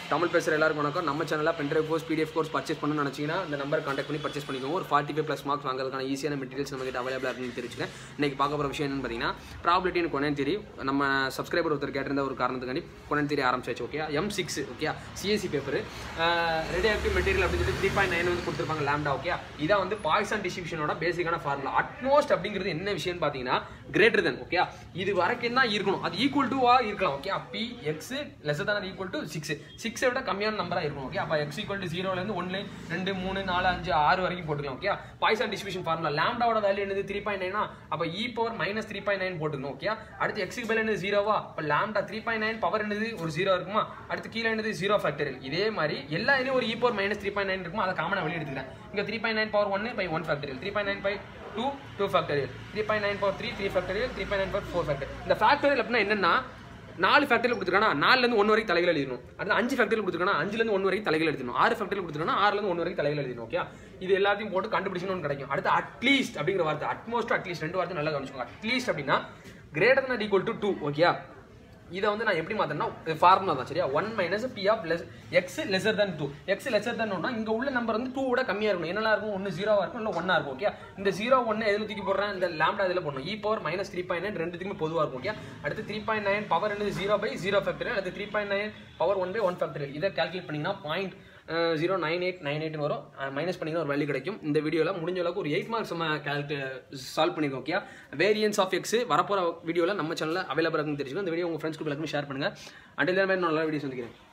தமிழ் பேசுகிற எல்லாருக்கும் வணக்கம் நம்ம சேனலில் pen drive course PDF course purchase பண்ணணும்னு நினச்சிங்கன்னா இந்த நம்பர் கான்டாக்ட் பண்ணி பர்ச்சேஸ் பண்ணிக்கோங்க ஒரு ஃபார்ட்டி ஃபைவ் ப்ளஸ் மார்க்ஸ் வாங்குறதுக்கான ஈஸியான மெட்டீரியல்ஸ் நம்ம கிட்ட அவைலபிளாக இருக்குன்னு தெரிஞ்சுக்கேன் இன்னைக்கு பார்க்க போகிற விஷயம் என்னன்னு பார்த்தீங்கன்னா ப்ராபிலிட்டி எனக்கு கொண்டு தெரியும் நம்ம சப்ஸ்கிரைபர் ஒருத்தர் கேட்டிருந்த ஒரு காரணத்துக்காண்டி கொண்டு தெரிய ஆரம்பிச்சாச்சு okay M six okay CSC paper ready active material அப்படின்னு சொல்லி த்ரீ பாயிண்ட் நைன் வந்து கொடுத்துருப்பாங்க லேம்டா ஓகே இதான் வந்து பாய்சன் டிஸ்ட்ரிபியூஷனோட பேசிக்கான ஃபார்முலா அட்மோஸ்ட் அப்படிங்கிறது என்ன விஷயம்னு பார்த்தீங்கன்னா கிரேட்டர் தென் ஓகே இது வரைக்கும் தான் இருக்கணும் அது ஈக்குவல் டுவா இருக்கலாம் ஓகே பி எக்ஸ் லெஸ் தான் ஈக்குவல் டு சிக்ஸ் சிக்ஸை விட கம்மியான நம்பராக இருக்கும் ஓகே அப்போ எக்ஸ் ஈக்குவல் டு ஜீரோலேருந்து ஒன்று ரெண்டு மூணு நாலு அஞ்சு ஆறு வரைக்கும் போட்டுக்கலாம் ஓகே பாய்சன் டிஸ்ட்ரிபியூஷன் ஃபார்முலா லேம்டாவோட வேல்யூ என்னது த்ரீ பாயிண்ட் நைனா அப்போ e power minus three point nine போட்டுக்கணும் ஓகே அடுத்து எக்ஸுக்கு பதில் என்னது ஜீரோவா இப்போ lambda three point nine power என்னது ஒரு ஜீரோ இருக்குமா அடுத்து கீழே என்னது ஜீரோ ஃபேக்டரியல் இதே மாதிரி எல்லா இதுலையும் ஒரு e power minus three point nine இருக்குமா அதை காமனாக வெளியே எடுத்துக்கிறேன் இங்கே த்ரீ பாயிண்ட் நைன் பவர் ஒன்று by one factorial three point nine by two two factorial three point nine power three three factorial three point nine power four factor இந்த factorial அப்படின்னா என்னன்னா நாலு ஃபேக்டரியில் கொடுத்துருக்கானா நாலுலேருந்து ஒன்று வரைக்கும் தலைகள் எழுதணும் அடுத்து அஞ்சு ஃபேக்டரியில் கொடுத்துருக்கானா அஞ்சுலேருந்து ஒன்று வரைக்கும் தலைகள் எழுதணும் ஆறு ஃபேக்டரியில் கொடுத்துருக்கானா ஆறுலேருந்து ஒன்று வரைக்கும் தலைகள் எழுதணும் ஓகே இது எல்லாத்தையும் போட்டு கண்டுபிடிச்சணும் கிடைக்கும் அடுத்து அட்லீஸ்ட் அப்படிங்கிற வார்த்தை அட்மோஸ்ட் அட்லீஸ்ட் ரெண்டு வார்த்தை நல்லா கவனிச்சுக்கோங்க அட்லீஸ்ட் அப்படின்னா greater than equal to two okay இதை வந்து நான் எப்படி மாத்தேன்னா ஃபார்முலா தான் சரியா one minus p of less x lesser than two x lesser than ஒன்னா இங்க உள்ள நம்பர் வந்து டூ விட கம்மியா இருக்கணும் என்னெல்லாம் இருக்கும் ஒன்று ஜீரோவா இருக்கும் இல்லை ஒன்னா இருக்கும் ஓகே இந்த ஜீரோ ஒன்று எதில் தூக்கி போடுறேன் இந்த லேம்டா இதில் போடணும் e power minus three point nine ரெண்டுத்துக்குமே பொதுவாக இருக்கும் ஓகே அடுத்து த்ரீ பாயிண்ட் நைன் பவர் என்னது ஜீரோ பை ஜீரோ ஃபேக்டரியல் அடுத்து three point nine power one by one factorial இதை கால்குலேட் பண்ணிங்கன்னா point zero nine eight nine eight வரும் மைனஸ் பண்ணிங்கன்னா ஒரு வேல்யூ கிடைக்கும் இந்த வீடியோவில் முடிஞ்ச அளவுக்கு ஒரு எயிட் மார்க்ஸ் நம்ம கேல்கு சால்வ் பண்ணிருக்கோம் ஓகே வேரியன்ஸ் ஆஃப் எக்ஸ் வரப்போகிற வீடியோவில் நம்ம சேனலில் அவைலபிள் இருக்குன்னு தெரிஞ்சுக்கணும் இந்த வீடியோ உங்கள் ஃப்ரெண்ட்ஸ் குரூப் எல்லாருமே ஷேர் பண்ணுங்கள் அண்டில் மாதிரி நல்ல வீடியோஸ் வந்துக்கிறேன்